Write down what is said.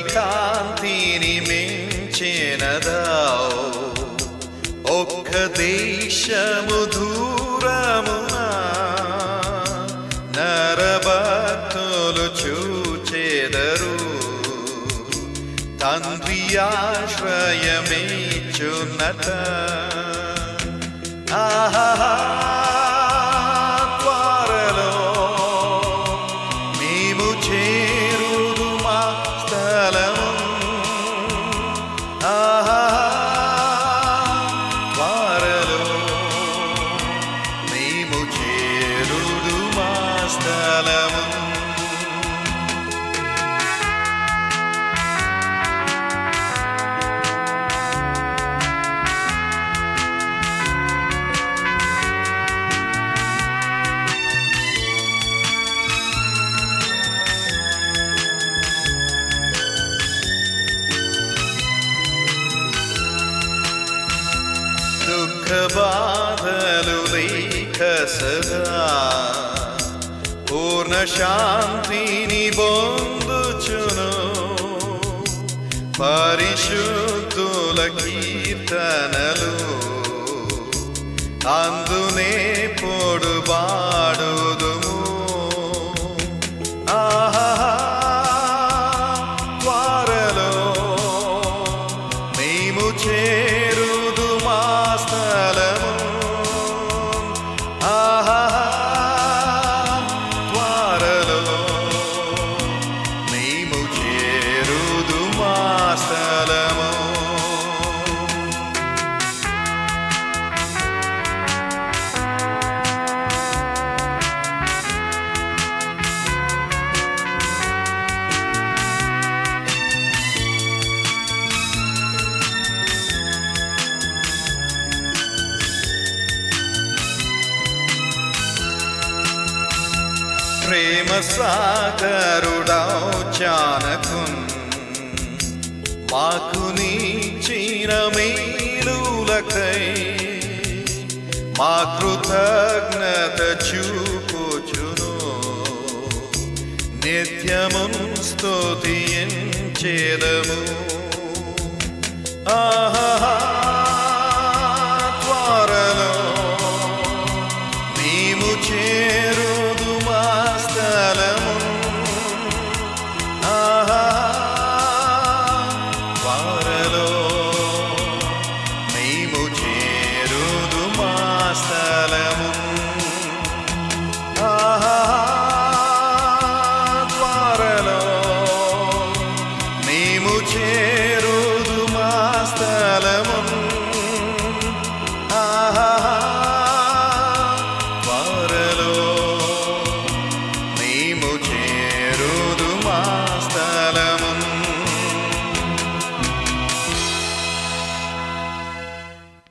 కాంతిని మించినదావు ఒక్క దేశము దూరమున నరభక్తులు చూచెదరు తండ్రి ఆశ్రయమేచున్నత ఆహా త్వరలో మేము చేరుదు మా స్థలము ఆహా త్వరలో మేము చేరుదు మా స్థలము దుఃఖ బాధలు లేక సదా పూర్ణ శాంతిని పొందుచును పరిశుద్ధుల కీర్తనలు అందునే పొడుబాడుదుము ఆహా త్వరలో మేము చేరుదు మా స్థలము ఆహా త్వరలో మేము చేరుదు మా స్థలము ప్రేమ సాగరుడావు చానకున్ మాకు నీచిన మేలులకై మా కృతజ్ఞత చూపుచును నిత్యమున్ స్తుతించేదము ఆహా